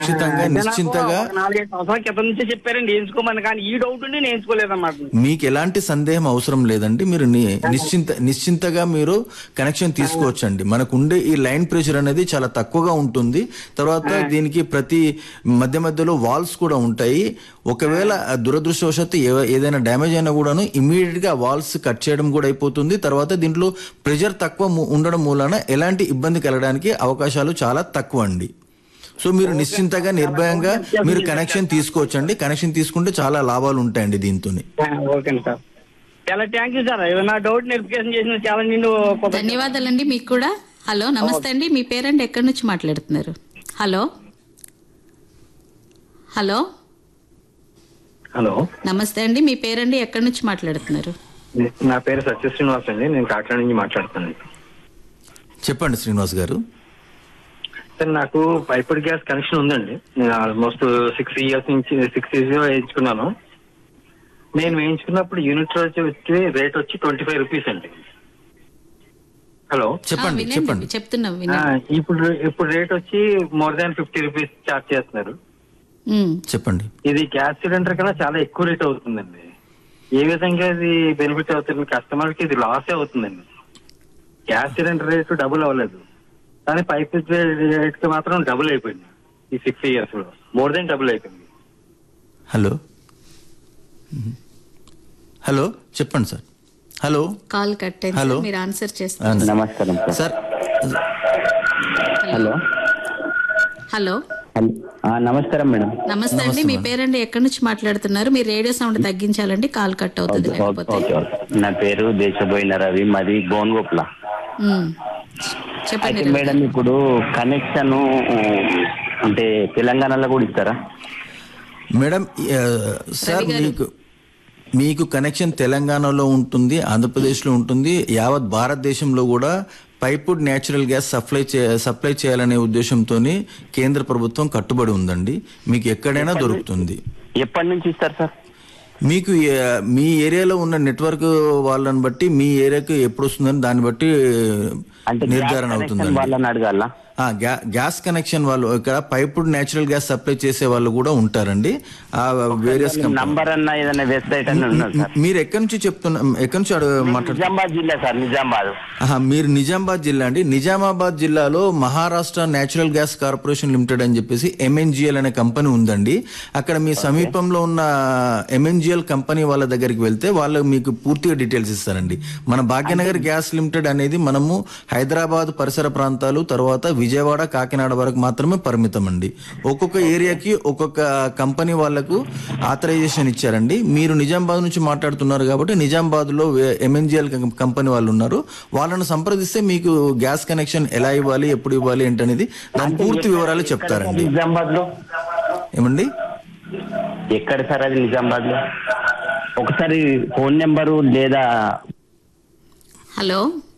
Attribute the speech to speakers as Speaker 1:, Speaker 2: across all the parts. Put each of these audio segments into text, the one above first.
Speaker 1: ఖచ్చితంగా
Speaker 2: నాకు
Speaker 1: నిశ్చింతగా
Speaker 2: ఒక నాలుగైదు సంవత్సరాల క్రితం నుంచే చెప్పారండి వేయించుకోమని కానీ ఈ డౌట్ ఉండి నేను వేయించుకోలేదన్నమాట
Speaker 1: మీకు ఎలాంటి సందేహం అవసరం లేదండి మీరు ని- నిశ్చింత నిశ్చింతగా మీరు కనెక్షన్ తీసుకోవచ్చండి మనకు ఉండే ఈ లైన్ ప్రెషర్ అనేది చాలా తక్కువగా ఉంటుంది తర్వాత దీనికి ప్రతి మధ్య మధ్యలో వాల్స్ కూడా ఉంటాయి ఒకవేళ ఆ దురదృష్టవశాత్తు ఏ- ఏదైనా డ్యామేజ్ అయినా కూడాను ఇమీడియట్ గా వాల్స్ కట్ చేయడం కూడా అయిపోతుంది తర్వాత దీంట్లో ప్రెషర్ తక్కువ ము- ఉండడం మూలన ఎలాంటి ఇబ్బంది కలగడానికి అవకాశాలు చాలా తక్కువ అండి సో మీరు నిశ్చింతగా నిర్భయంగా మీరు కనెక్షన్ తీసుకోవచ్చండి కనెక్షన్ తీసుకుంటే చాలా లాభాలు ఉంటాయండి దీంతో
Speaker 2: ఓకే సార్ చాలా థ్యాంక్ యూ సార్ ఏమైనా డౌట్ వెరిఫికేషన్ చేసిన చాలా నేను కొత్త
Speaker 3: ధన్యవాదాలండి మీకు కూడా హలో నమస్తే అండి మీ పేరండి ఎక్కడి నుంచి మాట్లాడుతున్నారు హలో హలో
Speaker 4: హలో
Speaker 3: నమస్తే అండి మీ పేరండి ఎక్కడి నుంచి మాట్లాడుతున్నారు
Speaker 4: నా పేరు సత్య శ్రీనివాస్ అండి నేను కాకినాడ నుంచి మాట్లాడుతున్నాను
Speaker 1: చెప్పండి శ్రీనివాస్ గారు
Speaker 4: సార్ నాకు పైపుడ్ గ్యాస్ కనెక్షన్ ఉందండి నేను ఆల్మోస్ట్ సిక్స్ ఇయర్స్ నుంచి సిక్స్ ఇయర్స్ వేయించుకున్నాను నేను వేయించుకున్నప్పుడు యూనిట్ వచ్చి వచ్చి రేట్ వచ్చి ట్వంటీ ఫైవ్ రూపీస్ అండి హలో
Speaker 3: ఆ,
Speaker 1: చెప్పండి
Speaker 3: వినండి,
Speaker 1: చెప్పండి
Speaker 3: చెప్తున్నాం
Speaker 4: ఆ,
Speaker 3: వినండి
Speaker 4: ఇప్పుడు ఇప్పుడు రేట్ వచ్చి more than fifty rupees charge చేస్తున్నారు
Speaker 3: ఉమ్,
Speaker 1: చెప్పండి
Speaker 4: ఇది గ్యాస్ సిలిండర్ కన్నా చాలా ఎక్కువ రేట్ అవుతుందండి ఏ విధంగా ఇది బెనిఫిట్ అవుతుంది కస్టమర్ కి ఇది లాసే అవుతుందండి గ్యాస్ సిలిండర్ రేటు డబుల్ అవ్వలేదు కానీ పైప్ రేట్ కి మాత్రం డబుల్ అయిపోయింది ఈ సిక్స్ ఇయర్స్ లో మోర్ దెన్ డబుల్ అయిపోయింది
Speaker 1: హలో మ్మ్. హలో చెప్పండి సార్ హలో
Speaker 3: కాల్ కట్ అయింది
Speaker 1: హలో.
Speaker 3: సార్, మీరు ఆన్సర్
Speaker 1: ఆ,
Speaker 3: చేస్తారు
Speaker 5: నమస్కారం sir
Speaker 1: sir
Speaker 5: hello
Speaker 3: hello
Speaker 5: hello ఆ, నమస్కారం మేడం
Speaker 3: నమస్తే అండి మీ పేరండి ఎక్కడి నుంచి మాట్లాడుతున్నారు మీ రేడియో సౌండ్ తగ్గించాలండి కాల్ కట్ అవుతుంది
Speaker 5: ఓకే ఓకే
Speaker 3: లేకపోతే
Speaker 5: ఓకే ఓకే. నా పేరు దేశబోయిన రవి మాది గోన్గోప్ల
Speaker 3: ఉమ్, చెప్పండి
Speaker 5: అయితే మేడం ఇప్పుడు కనెక్షన్ అంటే తెలంగాణలో కూడా ఇస్తారా
Speaker 1: మేడం ఆ, సార్
Speaker 3: రవి గారు.
Speaker 1: మీకు మీకు కనెక్షన్ తెలంగాణలో ఉంటుంది ఆంధ్రప్రదేశ్లో ఉంటుంది యావత్ భారతదేశంలో కూడా పైపుడ్ న్యాచురల్ గ్యాస్ సప్లై చే సప్లై చేయాలనే ఉద్దేశంతో కేంద్ర ప్రభుత్వం కట్టుబడి ఉందండి మీకు ఎక్కడైనా దొరుకుతుంది
Speaker 5: ఎప్పటి నుంచి ఇస్తారు సార్
Speaker 1: మీకు ఏ- మీ ఏరియాలో ఉన్న నెట్వర్క్ వాళ్ళని బట్టి మీ ఏరియాకి ఎప్పుడు వస్తుందని దాన్ని బట్టి
Speaker 5: అంటే
Speaker 1: నిర్ధారణ
Speaker 5: గ్యాస్
Speaker 1: అవుతుందండి
Speaker 5: కనెక్షన్ వాళ్ళని అడగాల
Speaker 1: ఆ, గ్యా- గ్యాస్ కనెక్షన్ వాళ్ళు ఇక్కడ పైపుడ్ నేచురల్ గ్యాస్ సప్లై చేసే వాళ్ళు కూడా ఉంటారండి ఆ వేరియస్ కంపెనీ
Speaker 5: నంబర్ అన్న ఏదైనా వెబ్సైట్ అన్న ఉన్నది సార్
Speaker 1: మీరు ఎక్కడి నుంచి చెప్తున్నా ఎక్కడి నుంచి అడుగు మాట్లాడుతున్నారు
Speaker 5: నిజామాబాద్ జిల్లా సార్ నిజామాబాద్
Speaker 1: ఆహా, మీరు నిజామాబాద్ జిల్లా అండి నిజామాబాద్ జిల్లాలో Maharashtra natural gas corporation limited అని చెప్పేసి ఎంఎన్జిఎల్ అనే కంపెనీ ఉందండి అక్కడ మీ సమీపంలో ఉన్న ఎంఎన్జిఎల్ కంపెనీ వాళ్ళ దగ్గరికి వెళ్తే వాళ్ళు మీకు పూర్తిగా డీటెయిల్స్ ఇస్తారండి మన భాగ్యనగర్ గ్యాస్ లిమిటెడ్ అనేది మనము హైదరాబాద్ పరిసర ప్రాంతాలు తర్వాత విజయవాడ కాకినాడ వరకు మాత్రమే పరిమితం అండి ఒక్కొక్క ఏరియాకి ఒక్కొక్క కంపెనీ వాళ్ళకు ఆథరైజేషన్ ఇచ్చారండి మీరు నిజామాబాద్ నుంచి మాట్లాడుతున్నారు కాబట్టి నిజామాబాద్ లో ఎంఎన్జిఎల్ కంపెనీ వాళ్ళు ఉన్నారు వాళ్ళను సంప్రదిస్తే మీకు గ్యాస్ కనెక్షన్ ఎలా ఇవ్వాలి ఎప్పుడు ఇవ్వాలి ఏంటనేది దాని పూర్తి వివరాలు చెప్తారండి
Speaker 5: నిజామాబాద్ లో
Speaker 1: ఏమండి
Speaker 5: ఎక్కడ సార్ అది నిజామాబాద్ లో ఒకసారి ఫోన్ నెంబరు లేదా
Speaker 3: హలో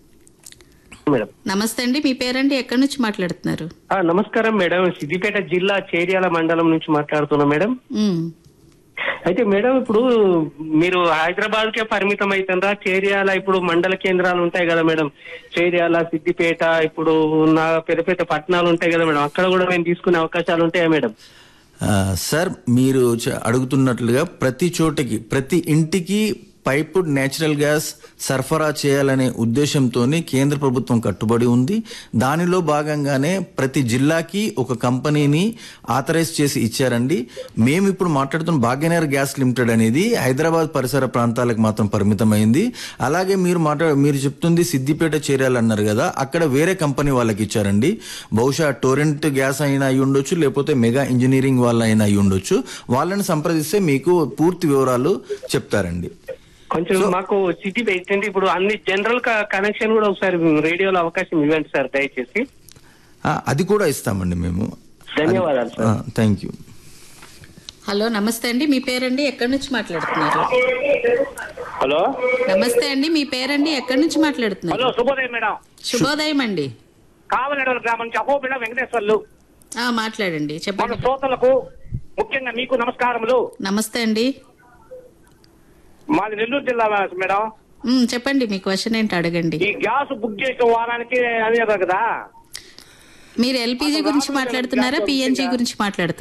Speaker 2: మేడం
Speaker 3: నమస్తే అండి మీ పేరండి ఎక్కడి నుంచి మాట్లాడుతున్నారు
Speaker 2: ఆ, నమస్కారం మేడం సిద్దిపేట జిల్లా చేర్యాల మండలం నుంచి మాట్లాడుతున్నా మేడం
Speaker 3: ఉమ్,
Speaker 2: అయితే మేడం ఇప్పుడు మీరు హైదరాబాద్ కే పరిమితం అవుతుందా చేర్యాల ఇప్పుడు మండల కేంద్రాలు ఉంటాయి కదా మేడం చేర్యాల సిద్దిపేట ఇప్పుడు ఉన్న పెద్ద పెద్ద పట్టణాలు ఉంటాయి కదా మేడం అక్కడ కూడా మేము తీసుకునే అవకాశాలు ఉంటాయా మేడం
Speaker 1: ఆ, సార్ మీరు చ- అడుగుతున్నట్లుగా ప్రతి చోటకి ప్రతి ఇంటికి పైపుడ్ నేచురల్ గ్యాస్ సరఫరా చేయాలనే ఉద్దేశంతోనే కేంద్ర ప్రభుత్వం కట్టుబడి ఉంది దానిలో భాగంగానే ప్రతి జిల్లాకి ఒక కంపెనీని ఆథరైజ్ చేసి ఇచ్చారండి మేము ఇప్పుడు మాట్లాడుతున్న భాగ్యనగర్ గ్యాస్ లిమిటెడ్ అనేది హైదరాబాద్ పరిసర ప్రాంతాలకు మాత్రం పరిమితమైంది అలాగే మీరు మాట్లా మీరు చెప్తుంది సిద్దిపేట చేరాలన్నారు కదా అక్కడ వేరే కంపెనీ వాళ్ళకి ఇచ్చారండి బహుశా టోరెంట్ గ్యాస్ అయినా అయి ఉండొచ్చు లేకపోతే మెగా ఇంజనీరింగ్ వాళ్ళ అయినా అయి ఉండొచ్చు వాళ్ళని సంప్రదిస్తే మీకు పూర్తి వివరాలు చెప్తారండి
Speaker 2: కొంచెం మాకు సిటీ పెట్టండి ఇప్పుడు అన్ని జనరల్ కనెక్షన్ కూడా ఒకసారి రేడియోలో అవకాశం ఇవ్వండి సార్ దయచేసి
Speaker 1: ఆ, అది కూడా ఇస్తామండి మేము
Speaker 2: ధన్యవాదాలు సార్
Speaker 1: థ్యాంక్ యూ
Speaker 3: హలో నమస్తే అండి మీ పేరండి ఎక్కడి నుంచి మాట్లాడుతున్నారు
Speaker 2: హలో
Speaker 3: నమస్తే అండి మీ పేరండి ఎక్కడి నుంచి మాట్లాడుతున్నారు
Speaker 2: హలో శుభోదయం మేడం
Speaker 3: శుభోదయం అండి
Speaker 2: కావలనడల గ్రామం నుంచి అహోబిడ వెంకటేశ్వర్లు
Speaker 3: ఆ మాట్లాడండి
Speaker 2: మన
Speaker 3: చెప్పండి
Speaker 2: శ్రోతలకు ముఖ్యంగా మీకు నమస్కారములు
Speaker 3: నమస్తే అండి
Speaker 2: మాది నెల్లూరు జిల్లా మేడం
Speaker 3: ఉమ్, చెప్పండి మీ క్వశ్చన్ ఏంటి అడగండి
Speaker 2: ఈ గ్యాస్ బుక్ చేసిన వారానికి అనేది కదా
Speaker 3: మీరు ఎల్పిజి గురించి మాట్లాడుతున్నారా పిఎన్జి గురించి మాట్లాడుతున్నారా